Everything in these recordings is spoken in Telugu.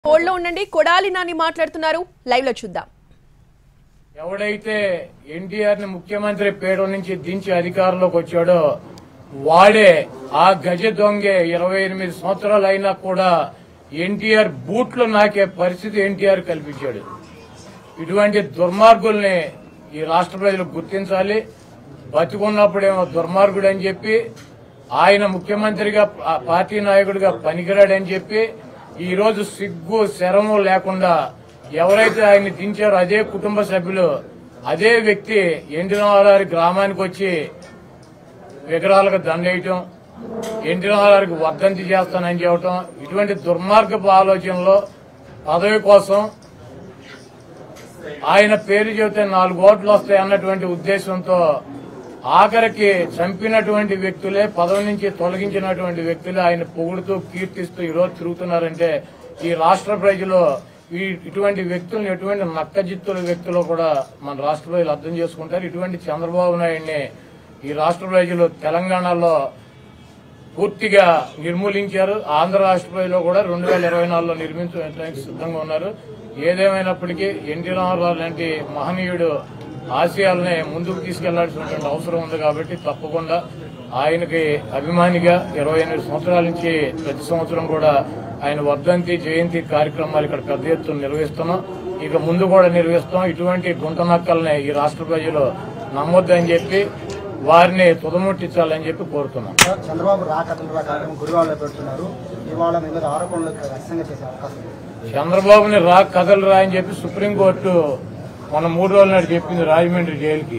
హోల్డ్ లో ఉండండి కొడాలి నాని మాట్లాడుతున్నారు లైవ్ లో చూద్దాం ఎవడైతే ఎన్టీఆర్ ని ముఖ్యమంత్రి పీఠం నుంచి దించి అధికారంలోకి వచ్చాడో వాడే ఆ గజ దొంగే ఇరవై ఎనిమిది సంవత్సరాలు అయినా కూడా ఎన్టీఆర్ బూట్లు నాకే పరిస్థితి ఎన్టీఆర్ కల్పించాడు ఇటువంటి దుర్మార్గుల్ని ఈ రాష్ట్ర ప్రజలు గుర్తించాలి బతికున్నప్పుడేమో దుర్మార్గుడు అని చెప్పి ఆయన ముఖ్యమంత్రిగా ఆ పార్టీ నాయకుడిగా పనికిరాడని చెప్పి ఈ రోజు సిగ్గు శరము లేకుండా ఎవరైతే ఆయన్ని దించారో అదే కుటుంబ సభ్యులు అదే వ్యక్తి ఎన్టీ రామారావు గ్రామానికి వచ్చి విగ్రహాలకు దండేయటం ఎన్టీ రామారావుకి వర్ధంతి చేస్తానని చెప్పటం ఇటువంటి దుర్మార్గపు ఆలోచనలో పదవి కోసం ఆయన పేరు చెబితే నాలుగు ఓట్లు వస్తాయి అన్నటువంటి ఉద్దేశంతో ఆఖరికి చంపినటువంటి వ్యక్తులే పదవి నుంచి తొలగించినటువంటి వ్యక్తులే ఆయన పొగుడుతూ కీర్తిస్తూ ఈరోజు తిరుగుతున్నారంటే ఈ రాష్ట్ర ప్రజలు ఈ ఇటువంటి వ్యక్తులను ఎటువంటి నక్కజిత్తుల వ్యక్తులు కూడా మన రాష్ట్ర ప్రజలు అర్థం చేసుకుంటారు ఇటువంటి చంద్రబాబు నాయుడిని ఈ రాష్ట్ర ప్రజలు తెలంగాణలో పూర్తిగా నిర్మూలించారు ఆంధ్ర రాష్ట్ర ప్రజలు కూడా రెండు వేల ఇరవై నాలుగులో నిర్మించడానికి సిద్ధంగా ఉన్నారు ఏదేమైనప్పటికీ ఎన్టీ రామారావు లాంటి మహనీయుడు ఆశయాలని ముందుకు తీసుకెళ్లాల్సినటువంటి అవసరం ఉంది కాబట్టి తప్పకుండా ఆయనకి అభిమానిగా ఇరవై ఎనిమిది సంవత్సరాల నుంచి ప్రతి సంవత్సరం కూడా ఆయన వర్ధంతి జయంతి కార్యక్రమాలు ఇక్కడ పెద్ద ఎత్తున నిర్వహిస్తున్నాం ఇక ముందు కూడా నిర్వహిస్తాం ఇటువంటి గుంట నక్కల్ని ఈ రాష్ట్ర ప్రజలు నమ్మొద్దని చెప్పి వారిని తుదముట్టించాలని చెప్పి కోరుతున్నాం చంద్రబాబు రా కథలు రా కార్యక్రమం గురువాళ్ళు పెడుతున్నారు ఇవాళ మీ మీద ఆరోపణలు ఖచ్చితంగా చేసే అవకాశం ఉంది చంద్రబాబుని రా కథలు రా అని చెప్పి సుప్రీంకోర్టు మన మూడు రోజుల నాడు చెప్పింది రాజమండ్రి జైలుకి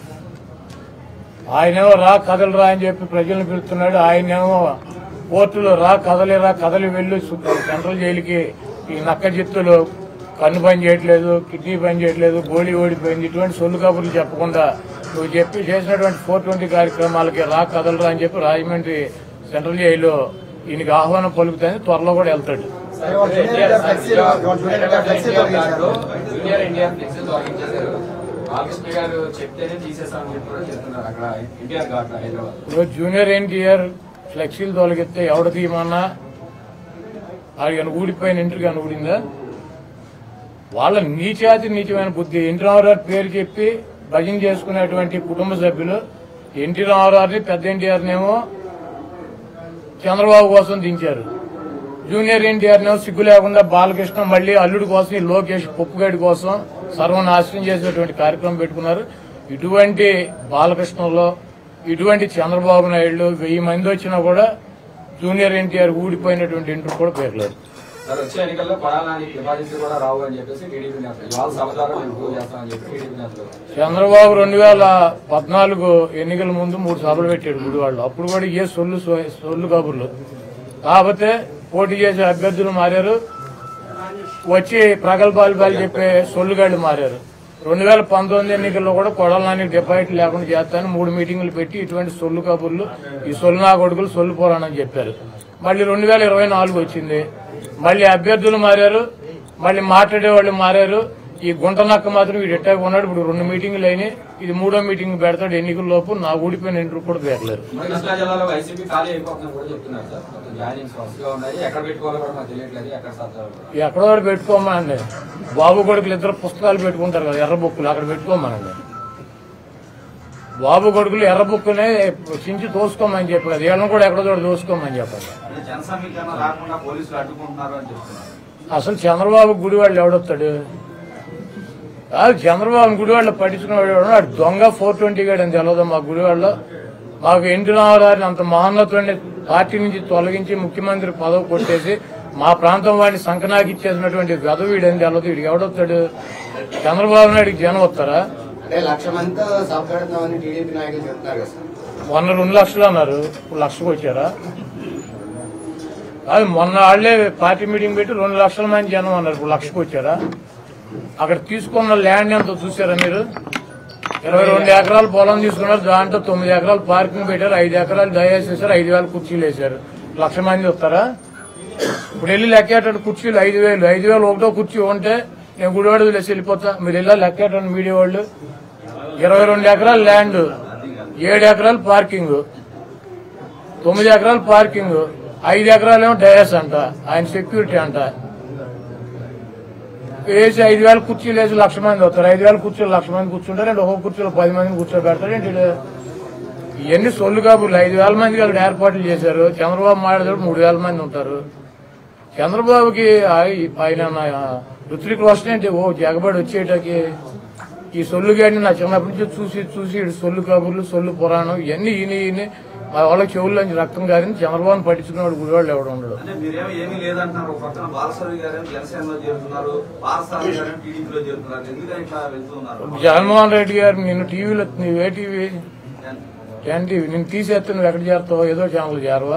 ఆయనేమో రా కథలు రా అని చెప్పి ప్రజలను పిలుస్తున్నాడు ఆయనేమో కోర్టులో రా కదలి రా కదలి వెళ్ళు సు- సెంట్రల్ జైలుకి ఈ నక్క జిత్తులు కన్ను పని చేయట్లేదు కిడ్నీ పని చేయట్లేదు గోళీ ఓడిపోయింది ఇటువంటి సొల్లు కబుర్లు చెప్పకుండా నువ్వు చెప్పి చేసినటువంటి ఫోర్ ట్వంటీ కార్యక్రమాలకి రా కదలరా అని చెప్పి రాజమండ్రి సెంట్రల్ జైలు ఈయనకి ఆహ్వానం పలుకుతాయని త్వరలో కూడా వెళ్తాడు సరే వాళ్ళు జూనియర్ ఎన్టీఆర్ ఫ్లెక్సీలో వాళ్ళు జూనియర్ ఎన్టీఆర్ ఫ్లెక్సీలో తొలగించారు. జూనియర్ ఇండియా ఫ్లెక్సీ తొలగించేశారు బాలకృష్ణ గారు చెప్తేనే తీసేస్తామని చెప్పి కూడా చెప్తున్నారు అక్కడ ఎన్టీఆర్ ఘాట్ హైదరాబాద్ ఇప్పుడు జూనియర్ ఎన్టీఆర్ ఫ్లెక్సీలు తొలగిస్తే ఎవడ తీయమన్నా ఆయన ఊడిపోయిన ఇంటికి అని ఊడిందా వాళ్ళ నీచాతి నీచమైన బుద్ధి ఎన్టీ రామారావు పేరు చెప్పి భజన చేసుకునేటువంటి కుటుంబ సభ్యులు ఎన్టీ రామారావుని పెద్ద ఎన్టీఆర్నేమో చంద్రబాబు కోసం దించారు జూనియర్ ఎన్టీఆర్ నేమో సిగ్గు లేకుండా బాలకృష్ణ మళ్ళీ అల్లుడి కోసం ఈ లోకేష్ పొప్పుగడి కోసం సర్వనాశనం చేసేటువంటి కార్యక్రమం పెట్టుకున్నారు ఇటువంటి బాలకృష్ణలో ఇటువంటి చంద్రబాబు నాయుడు వెయ్యి మంది వచ్చినా కూడా జూనియర్ ఎన్టీఆర్ ఊడిపోయినటువంటి ఇంటర్ కూడా పేర్లేదు సార్ వచ్చే ఎన్నికల్లో కొడాలని డిపాజిట్లు కూడా రావు అని చెప్పేసి టీడీపీ నేతలు ఇవాళ సభ ద్వారా మేము ప్రూవ్ చేస్తామని చెప్పి టీడీపీ నేతలు చంద్రబాబు రెండు వేల పద్నాలుగు ఎన్నికల ముందు మూడు సభలు పెట్టాడు గుడివాళ్ళు అప్పుడు కూడా ఏ సొల్లు సో- సొల్లు కబుర్లు కాకపోతే పోటీ చేసే అభ్యర్థులు మారారు వచ్చి ప్రగల్భాలు బాలు చెప్పే సొల్లుగాళ్ళు మారారు రెండు వేల పంతొమ్మిది ఎన్నికల్లో కూడా కొడాలని డిపాజిట్ లేకుండా చేస్తానని మూడు మీటింగులు పెట్టి ఇటువంటి సొల్లు కబుర్లు ఈ సొల్లు నా కొడుకులు సొల్లు పోరాణని చెప్పారు మళ్ళీ రెండు వేల ఇరవై నాలుగు వచ్చింది మళ్ళీ అభ్యర్థులు మారారు మళ్ళీ మాట్లాడే వాళ్ళు మారారు ఈ గుంట నక్క మాత్రం వీడు ఎట్టాగా ఉన్నాడు ఇప్పుడు రెండు మీటింగులు అయినాయి ఇది మూడో మీటింగ్ పెడతాడు ఎన్నికల లోపు నా ఊడిపోయిన ఇంటర్ కూడా పేర్లేరు మరి కృష్ణా జిల్లాలో వైసీపీ ఖాళీ అయిపోతుందని కూడా చెప్తున్నారు సార్ మొత్తం జాయినింగ్స్ వరుసగా ఉన్నాయి ఎక్కడ పెట్టుకోవాలో కూడా మాకు తెలియట్లేదు ఎక్కడ సత్తాలు ఎక్కడో ఒకటి పెట్టుకోమనండి బాబు కొడుకులు ఇద్దరు పుస్తకాలు పెట్టుకుంటారు కదా ఎర్ర బుక్కులు అక్కడ పెట్టుకోమనండి బాబు కొడుకులు ఎర్ర బుక్కునే చించి తోసుకోమని చెప్పి కదా వీళ్ళని కూడా ఎక్కడో చోట తోసుకోమని చెప్పండి జన సమీకరణ రాకుండా పోలీసులు అడ్డుకుంటున్నారు అని చెప్తున్నారు అసలు చంద్రబాబు గుడివాళ్ళు ఎవడొస్తాడు కాదు చంద్రబాబు గుడివాళ్ళు పట్టించుకునేవాడు ఎవడు? వాడు దొంగ ఫోర్ ట్వంటీ గాడు అని తెలియదు మా గుడివాళ్ళలో మాకు ఎన్టీ రామారావుని అంత మహోన్నతుడిని పార్టీ నుంచి తొలగించి ముఖ్యమంత్రి పదవి కొట్టేసి మా ప్రాంతం వాడిని సంకనాకి ఇచ్చేసినటువంటి వెదవీడని తెలియదు వీడికి ఎవడొస్తాడు చంద్రబాబు నాయుడికి జనం వస్తారా అంటే లక్ష మందితో సభ పెడుతున్నామని టీడీపీ నాయకులు చెప్తున్నారు కదా సార్ మొన్న రెండు లక్షలు అన్నారు ఇప్పుడు లక్షకు వచ్చారా కాదు మొన్న వాళ్ళే పార్టీ మీటింగ్ పెట్టి రెండు లక్షల మంది జనం అన్నారు ఇప్పుడు లక్షకు వచ్చారా అక్కడ తీసుకున్న ల్యాండ్ ఎంత చూసారా మీరు ఇరవై రెండు ఎకరాలు పొలం తీసుకున్నారు దాంట్లో తొమ్మిది ఎకరాలు పార్కింగ్ పెట్టారు ఐదు ఎకరాలు దయచేసారు ఐదు వేల కుర్చీలు వేశారు లక్ష మంది వస్తారా ఇప్పుడు వెళ్ళి లెక్కేటట్టు కుర్చీలు ఐదు వేలు ఐదు వేలు ఒకటో కుర్చీ ఉంటే నేను గుడివాడ వదిలేసి వెళ్ళిపోతా మీరు వెళ్ళా లెక్కేటండి మీడియా వాళ్ళు ఇరవై రెండు ఎకరాలు ల్యాండ్ ఏడు ఎకరాలు పార్కింగ్ తొమ్మిది ఎకరాలు పార్కింగ్ ఐదు ఎకరాలేమో డయాస్ అంట ఆయన సెక్యూరిటీ అంట వేసి ఐదు వేల కుర్చీలు వేసి లక్ష మంది వస్తారు ఐదు వేల కుర్చీలు లక్ష మంది కూర్చుంటారు అంటే ఒక్కొక్క కుర్చీలో పది మందిని కూర్చోబెడతారు ఏంటి ఈడు? ఇవన్నీ సొల్లు కాబుర్లు ఐదు వేల మందికి అక్కడ ఏర్పాట్లు చేశారు చంద్రబాబు మాట్లాడారు మూడు వేల మంది ఉంటారు చంద్రబాబుకి ఆ- ఆయన ఋత్విక్ రోషన్ ఏంటి ఓ జగబడి వచ్చేటకి ఈ సొల్లు గాడిని నా చిన్నప్పటి నుంచి చూసి చూసి ఈడు సొల్లు కబుర్లు సొల్లు పురాణం ఇవన్నీ ఈయన ఈయన మా వాళ్ళకి చెవుల్లోంచి రక్తం కాదని చంద్రబాబుని పట్టించుకునేవాడు గుడివాళ్ళు ఎవడు ఉండడు అంటే మీరేమో ఏమీ లేదంటున్నారు ఒక పక్కన బాలసరి గారేమో జనసేనలో చేరుతున్నారు పారసారి గారేమో టీడీపీలో చేరుతున్నారు ఎందుకని ఇట్లా వెళ్తున్నారు జగన్మోహన్ రెడ్డి గారు నిన్ను టీవీలో నువ్వే టీవీ టెన్ టీవీ నేను తీసేస్తే నువ్వు ఎక్కడ చేస్తావు ఏదో ఛానల్ చేరవా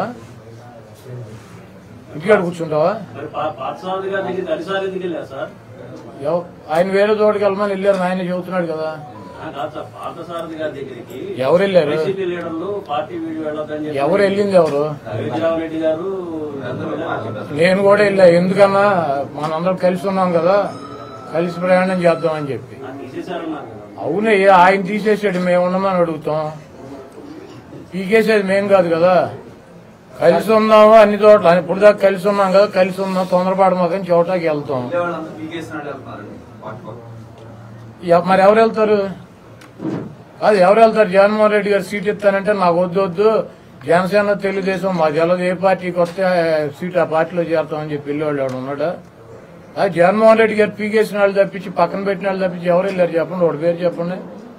ఇంటికాడ కూర్చుంటావా మరి పా- పార్థసారథి గారి దగ్గరికి అడిసారి ఎందుకు వెళ్ళారు సార్ ఎవ- ఆయన వేరే చోటుకి వెళ్ళమని వెళ్ళారు ఆయన చెబుతున్నాడు కదా ఆ, కాదు సార్ పార్థసారథి గారి దగ్గరికి ఎవరు వెళ్ళారు వైసీపీ లీడర్లు పార్టీ వీడి వెళ్ళొద్దని చెప్పి ఎవరు వెళ్ళింది ఎవరు విజయరావు రెడ్డి గారు అందరూ వెళ్ళారు. నేను కూడా వెళ్ళా ఎందుకన్నా మనందరం కలిసి ఉన్నాం కదా కలిసి ప్రయాణం చేద్దామని చెప్పి ఆ, తీసేశారన్నారు కదా అవునే ఆయన తీసేసాడు మేము ఉండమని అడుగుతాం పీకేసేది మేం కాదు కదా కలిసి ఉన్నాము అన్ని చోట్ల ఇప్పుడు దాకా కలిసి ఉన్నాం కదా కలిసి ఉన్నాం తొందరపాటు మాకని చోటకి వెళ్తాం వెళ్ళే వాళ్ళంతా పీకేసినట్టు వెళ్తున్నారండి పార్టీ పక్క. ఎ- మరి ఎవరు వెళ్తారు అది ఎవరు వెళ్తారు జగన్మోహన్ రెడ్డి గారు సీట్ ఇస్తానంటే నాకు వద్దు వద్దు జనసేన తెలుగుదేశం మా జలది ఏ పార్టీకి వస్తే ఆ సీట్ ఆ పార్టీలో చేరతామని చెప్పి వెళ్ళేవాళ్ళు ఎవడు ఉన్నాడా అది జగన్మోహన్ రెడ్డి గారు పీకేసిన వాళ్ళు తప్పించి పక్కన పెట్టిన వాళ్ళు తప్పించి ఎవరు వెళ్ళారు చెప్పండి ఒకటి పేరు చెప్పండి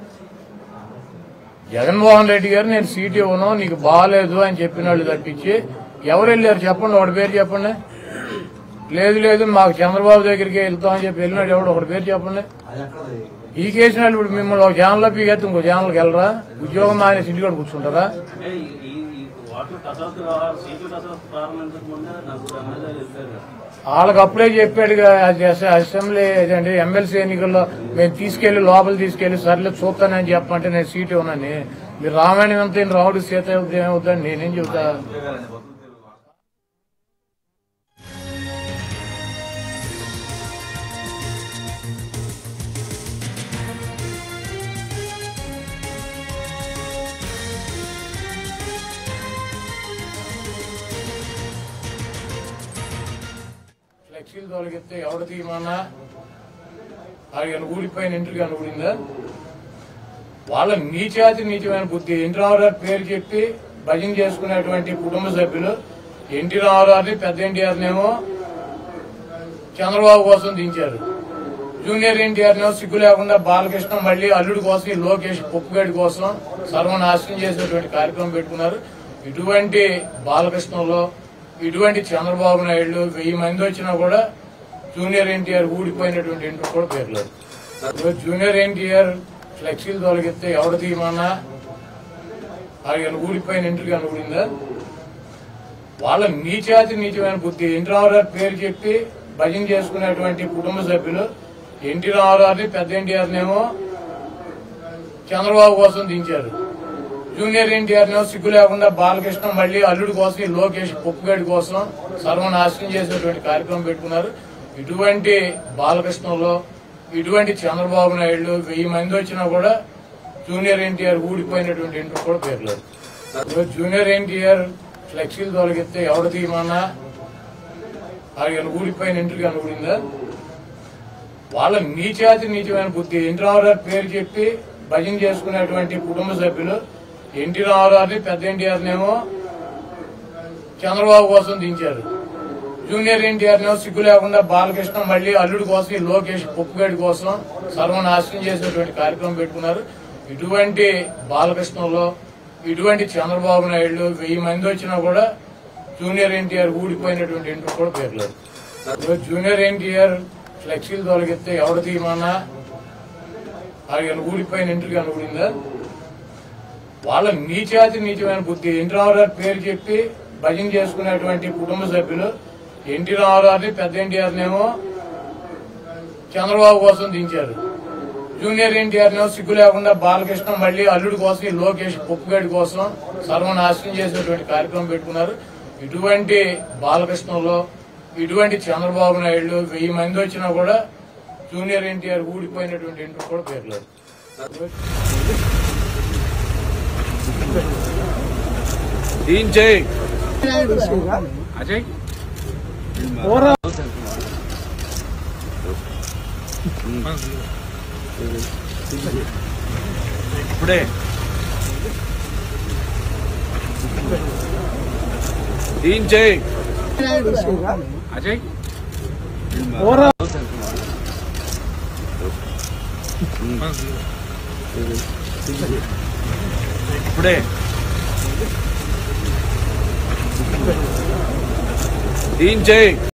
జగన్మోహన్ రెడ్డి గారు నేను సీట్ ఇవ్వను నీకు బాగాలేదు అని చెప్పిన వాళ్ళు తప్పించి ఎవరు వెళ్ళారు చెప్పండి ఒకటి పేరు చెప్పండి లేదు లేదు మాకు చంద్రబాబు దగ్గరికి వెళ్తామని చెప్పి వెళ్ళినాడు ఎవడు ఒకటి పేరు చెప్పండి ఈ కేసిన వాళ్ళు ఇప్పుడు మిమ్మల్ని ఒక ఛానల్లో పీకేస్తే ఇంకో ఛానల్కి వెళ్ళరా ఉద్యోగం మానేసి ఇంటికాడ కూర్చుంటారా అంటే ఈ- ఈ ఈ వాటర్ కసరత్తు వ్యవహారం సీట్లు కసరత్తు ప్రారంభించక ముందే నాకు ఎమ్మెల్యేలు వెళ్ళారు కదా. వాళ్ళకి అప్పుడే చెప్పాడుగా అది అస- అసెంబ్లీ ఏదండి ఎమ్మెల్సీ ఎన్నికల్లో మేము తీసుకెళ్లి లోపల తీసుకెళ్లి సర్లే చూస్తానని చెప్పంటే నేను సీట్ ఇవ్వనని మీరు రామాయణం అంతా ఈయన రాముడు సీత అవుతుంది ఏమవుతుందని నేనేం చెబుతా ఉద్యోగాలండి, బతుకు తెరువు భాష. ఫ్లెక్సీలు తొలగిస్తే ఎవడు తీయమన్నా ఆయన ఊడిపోయిన ఇంటికి అనుకుందా వాళ్ళ నీచాతి నీచమైన బుద్ధి ఎన్టీ రామారావు పేరు చెప్పి భజన చేసుకునేటువంటి కుటుంబ సభ్యులు ఎన్టీ రామారావుని పెద్ద ఎన్టీఆర్నేమో చంద్రబాబు కోసం దించారు జూనియర్ ఎన్టీఆర్ నేమో సిగ్గు లేకుండా బాలకృష్ణ మళ్ళీ అల్లుడి కోసం ఈ లోకేష్ పొప్పుగడి కోసం సర్వనాశనం చేసేటువంటి కార్యక్రమం పెట్టుకున్నారు ఇటువంటి బాలకృష్ణలో ఇటువంటి చంద్రబాబు నాయుడు వెయ్యి మంది వచ్చినా కూడా జూనియర్ ఎన్టీఆర్ ఊడిపోయినటువంటి ఇంట్లో కూడా పేర్లేదు ఈరోజు జూనియర్ ఎన్టీఆర్ ఫ్లెక్సీలు తొలగిస్తే ఎవడు తీయమన్నా ఆయన ఊడిపోయిన ఇంటికి అనుకుందా వాళ్ళ నీచాతి నీచమైన బుద్ధి ఎన్టీ రామారావు పేరు చెప్పి భజన చేసుకునేటువంటి కుటుంబ సభ్యులు ఎన్టీ రామారావుని పెద్ద ఎన్టీఆర్నేమో చంద్రబాబు కోసం దించారు జూనియర్ ఎన్టీఆర్ నేమో సిగ్గు లేకుండా బాలకృష్ణ మళ్ళీ అల్లుడి కోసం ఈ లోకేష్ పొప్పుగడి కోసం సర్వనాశనం చేసేటువంటి కార్యక్రమం పెట్టుకున్నారు ఇటువంటి బాలకృష్ణలో ఇటువంటి చంద్రబాబు నాయుడు వెయ్యి మంది వచ్చినా కూడా జూనియర్ ఎన్టీఆర్ ఊడిపోయినటువంటి ఇంట్లో కూడా పేర్లేదు ఈరోజు జూనియర్ ఎన్టీఆర్ ఫ్లెక్సీలు తొలగిస్తే ఎవడు తీయమన్నా ఆయన ఊడిపోయిన ఇంటికి అనుకుందా వాళ్ళ నీచాతి నీచమైన బుద్ధి ఎన్టీ రామారావు పేరు చెప్పి భజన చేసుకునేటువంటి కుటుంబ సభ్యులు ఎన్టీ రామారావుని పెద్ద ఎన్టీఆర్నేమో చంద్రబాబు కోసం దించారు జూనియర్ ఎన్టీఆర్ నేమో సిగ్గు లేకుండా బాలకృష్ణ మళ్ళీ అల్లుడి కోసం ఈ లోకేష్ పొప్పుగడి కోసం సర్వనాశనం చేసేటువంటి కార్యక్రమం పెట్టుకున్నారు ఇటువంటి బాలకృష్ణలో ఇటువంటి చంద్రబాబు నాయుడు వెయ్యి మంది వచ్చినా కూడా జూనియర్ ఎన్టీఆర్ ఊడిపోయినటువంటి ఇంట్లో కూడా పేర్లేదు ఈరోజు జూనియర్ ఎన్టీఆర్ ఫ్లెక్సీలు తొలగిస్తే ఎవడు తీయమన్నా ఆయన ఊడిపోయిన ఇంటికి అనుకుందా వాళ్ళ నీచాతి నీచమైన బుద్ధి ఎన్టీ రామారావు పేరు చెప్పి భజన చేసుకునేటువంటి కుటుంబ సభ్యులు ఎన్టీ రామారావుని పెద్ద ఎన్టీఆర్నేమో చంద్రబాబు కోసం దించారు జూనియర్ ఎన్టీఆర్ నేమో సిగ్గు లేకుండా బాలకృష్ణ మళ్ళీ అల్లుడి కోసం ఈ లోకేష్ పొప్పుగడి కోసం సర్వనాశనం చేసేటువంటి కార్యక్రమం పెట్టుకున్నారు ఇటువంటి బాలకృష్ణలో ఇటువంటి చంద్రబాబు నాయుడు వెయ్యి మంది వచ్చినా కూడా జూనియర్ ఎన్టీఆర్ ఊడిపోయినటువంటి ఇంట్లో కూడా పేర్లేదు ఇప్పుడే దీని చేయి అజయ్ ఇప్పుడే దీని చేయి